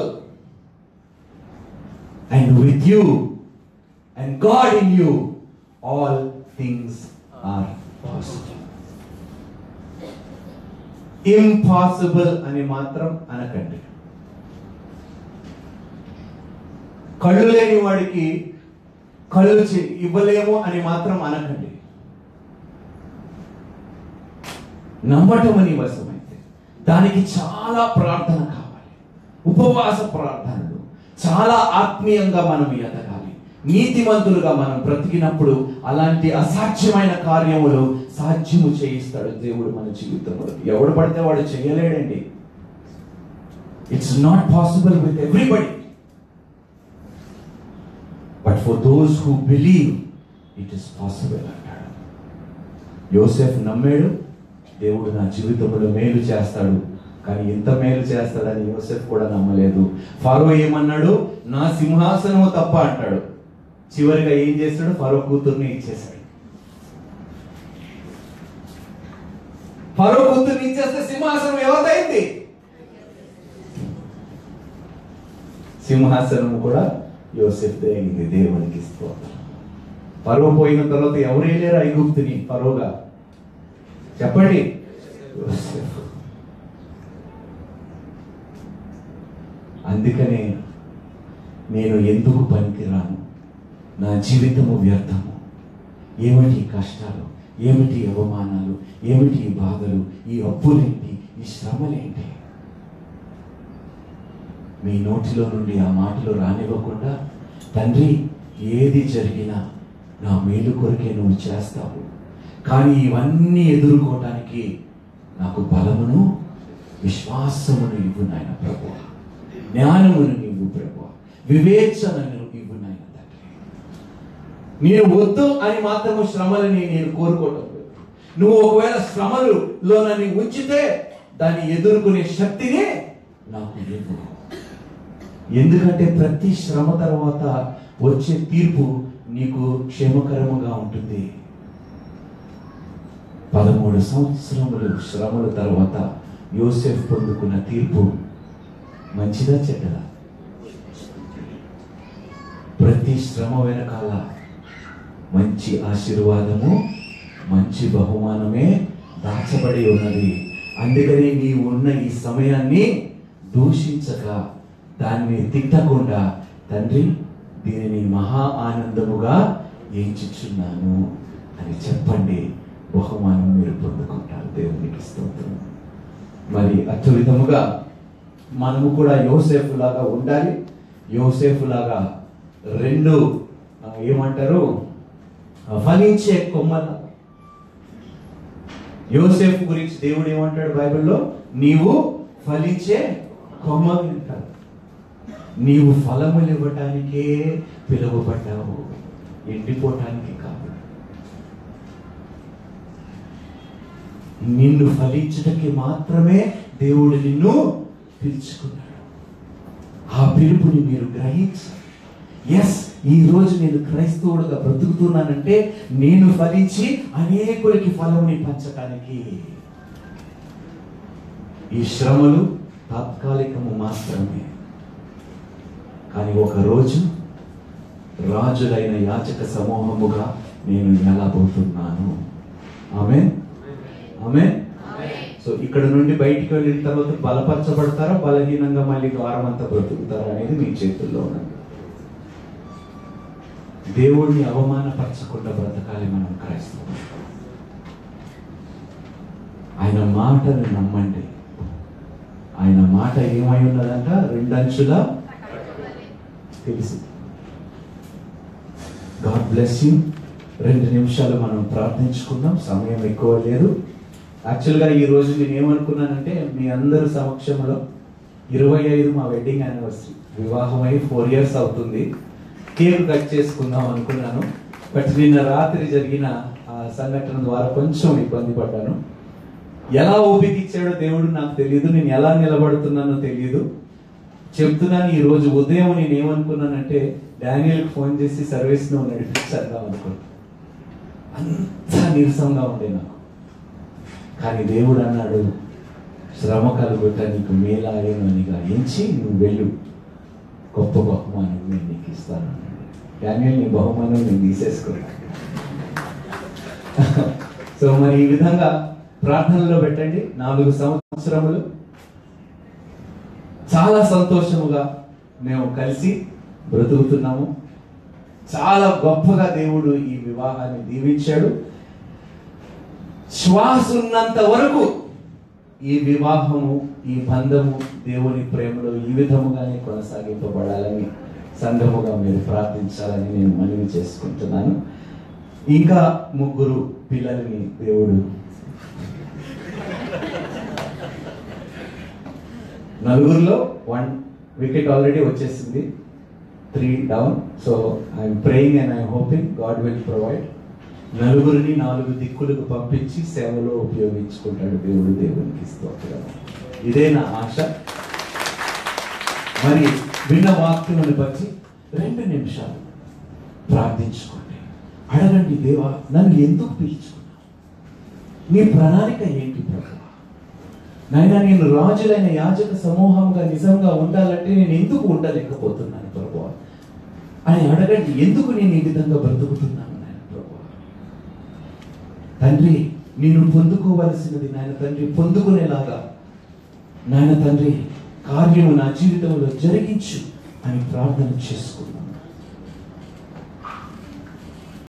and with you and God in you all things are possible impossible అని మాత్రం అనకండి కళ్ళు లేని వాడికి కళ్ళు చి- ఇవ్వలేము అని మాత్రం అనకండి నమ్మటం అని వశమైతే దానికి చాలా ప్రార్థన కావాలి ఉపవాస ప్రార్థనలు చాలా ఆత్మీయంగా మనం ఎదగాలి నీతిమంతులుగా మనం బ్రతికినప్పుడు అలాంటి అసాధ్యమైన కార్యములు సాధ్యము చేయిస్తాడు దేవుడు మన జీవితంలో ఎవడు పడితే వాడు చేయలేడండి it's not possible with everybody but for those who believe it is possible అంటాడు యోసెఫ్ నమ్మాడు దేవుడు నా జీవితంలో మేలు చేస్తాడు కానీ ఎంత మేలు చేస్తాడని యోసెఫ్ కూడా నమ్మలేదు ఫరో ఏమన్నాడు నా సింహాసనము తప్ప అంటాడు చివరిగా ఏం చేస్తాడు ఫరో కూతుర్ని ఇచ్చేశాడు ఫరో కూతుర్ని ఇచ్చేస్తే సింహాసనం ఎవరిదైంది సింహాసనము కూడా యోసెఫ్దే అయింది దేవునికి స్తోత్రం ఫరో పోయిన తర్వాత ఎవరు వెళ్ళారు ఐగుప్తుని ఫరోగా చెప్పండి యోసెఫ్ అందుకనే నేను ఎందుకు పనికిరాను నా జీవితము వ్యర్థము ఏమిటి ఈ కష్టాలు ఏమిటి ఈ అవమానాలు ఏమిటి ఈ బాధలు ఈ అప్పులేంటి ఈ శ్రమలేంటి మీ నోటిలో నుండి ఆ మాటలు రానివ్వకుండా తండ్రి ఏది జరిగినా నా మేలు కొరకే నువ్వు చేస్తావు కానీ ఇవన్నీ ఎదుర్కోవటానికి నాకు బలమును విశ్వాసమును ఇవ్వు నాయన ప్రభు జ్ఞానమును నీవు ప్రభు వివేచనను ఇవ్వు నాయన తండ్రి నేను వద్దు అని మాత్రము శ్రమలని నేను కోరుకోవటం లేదు నువ్వు ఒకవేళ శ్రమలులో నన్ను ఉంచితే దాన్ని ఎదుర్కొనే శక్తిని నాకు ఇవ్వు ఎందుకంటే ప్రతి శ్రమ తర్వాత వచ్చే తీర్పు నీకు క్షేమకరముగా ఉంటుంది పదమూడు సంవత్సరములు శ్రమల తర్వాత యోసెఫ్ పొందుకున్న తీర్పు మంచిదా చెడ్డదా ప్రతి శ్రమ వెనకాల మంచి ఆశీర్వాదము మంచి బహుమానమే దాచబడి ఉన్నది అందుకని నీవు ఉన్న ఈ సమయాన్ని దూషించక దాన్ని తిట్టకుండా తండ్రి దీనిని మహా ఆనందముగా ఎంచుచున్నాను అని చెప్పండి బహుమానం మీరు పొందుకుంటారు దేవునికి స్తోత్రం మరి అటు విధముగా మనము కూడా యోసేఫ్ లాగా ఉండాలి యోసేఫ్ లాగా రెండు ఆ, ఏమంటారు ఆ, ఫలించే కొమ్మల యోసేఫ్ గురించి దేవుడు ఏమంటాడు బైబిల్లో నీవు ఫలించే కొమ్మ అంటాడు నీవు ఫలములు ఇవ్వటానికే పిలువబడ్డావు ఎండిపోవటానికి కాదు నిన్ను ఫలించడానికి మాత్రమే దేవుడు నిన్ను పిలుచుకున్నాడు ఆ పిలుపుని మీరు గ్రహించాలి ఎస్ ఈ రోజు నేను క్రైస్తవుడుగా బ్రతుకుతున్నానంటే నేను ఫలించి అనేకులకి ఫలముని పంచటానికి ఈ శ్రమలు తాత్కాలికము మాత్రమే కానీ ఒక రోజు రాజులైన యాచక సమూహముగా నేను వెళ్ళబోతున్నాను ఆమె ఆమె సో ఇక్కడ నుండి బయటికి వెళ్ళిన తర్వాత బలపరచబడతారా బలహీనంగా మళ్ళీ ద్వారం అంతా బ్రతుకుతారా అనేది మీ చేతుల్లో ఉన్నది దేవుడిని అవమానపరచకుండా బ్రతకాలి మనం క్రైస్తవం ఆయన మాటను నమ్మండి ఆయన మాట ఏమై ఉన్నదంట రెండంచుల తెలుసు గాడ్ బ్లెస్ యూ రెండు నిమిషాలు మనం ప్రార్థించుకుందాం సమయం ఎక్కువ లేదు యాక్చువల్గా ఈ రోజు నేను ఏమనుకున్నానంటే మీ అందరి సమక్షంలో ఇరవై ఐదు మా వెడ్డింగ్ యానివర్సరీ వివాహం అయి ఫోర్ ఇయర్స్ అవుతుంది కేక్ కట్ చేసుకుందాం అనుకున్నాను బట్ నిన్న రాత్రి జరిగిన ఆ సంఘటన ద్వారా కొంచెం ఇబ్బంది పడ్డాను ఎలా ఓపిక ఇచ్చాడో దేవుడు నాకు తెలియదు నేను ఎలా నిలబడుతున్నానో తెలియదు చెప్తున్నాను ఈ రోజు ఉదయం నేను ఏమనుకున్నానంటే డానియల్కి ఫోన్ చేసి సర్వీస్ నువ్వు నడిపించేద్దాం అనుకున్నాను అంత నీరసంగా ఉండే నాకు కానీ దేవుడు అన్నాడు శ్రమ కలుగుట నీకు మేలాయననిగా ఎంచి నువ్వు వెళ్ళు గొప్ప బహుమానం నేను నీకు ఇస్తాను అన్నాడు డానియల్ నీ బహుమానం నేను తీసేసుకున్నాను సో మరి ఈ విధంగా ప్రార్థనలో పెట్టండి నాలుగు సంవత్సరములు చాలా సంతోషముగా మేము కలిసి బ్రతుకుతున్నాము చాలా గొప్పగా దేవుడు ఈ వివాహాన్ని దీవించాడు శ్వాస ఉన్నంత వరకు ఈ వివాహము ఈ బంధము దేవుని ప్రేమలో ఈ విధముగానే కొనసాగింపబడాలని సంఘముగా మీరు ప్రార్థించాలని నేను మనవి చేసుకుంటున్నాను ఇంకా ముగ్గురు పిల్లల్ని దేవుడు నలుగురిలో వన్ వికెట్ ఆల్రెడీ వచ్చేసింది three down so I'm praying and I'm hoping God will provide నలుగురిని నాలుగు దిక్కులకు పంపించి సేవలో ఉపయోగించుకుంటాడు దేవుడు దేవునికి స్తోత్రం ఇదే నా ఆశ మరి విన్న వాక్యమును బట్టి రెండు నిమిషాలు ప్రార్థించుకోండి అడగండి దేవా నన్ను ఎందుకు పిలుచుకున్నావు నీ ప్రణాళిక ఏంటి ప్రభు నాయన నేను రాజులైన యాజక సమూహంగా నిజంగా ఉండాలంటే నేను ఎందుకు ఉండలేకపోతున్నాను ప్రభు అని అడగండి ఎందుకు నేను ఈ విధంగా బ్రతుకుతున్నాను నాయన ప్రభు తండ్రి నేను పొందుకోవలసినది నాయన తండ్రి పొందుకునేలాగా నాయన తండ్రి కార్యము నా జీవితంలో జరిగించు అని ప్రార్థన చేసుకున్నాను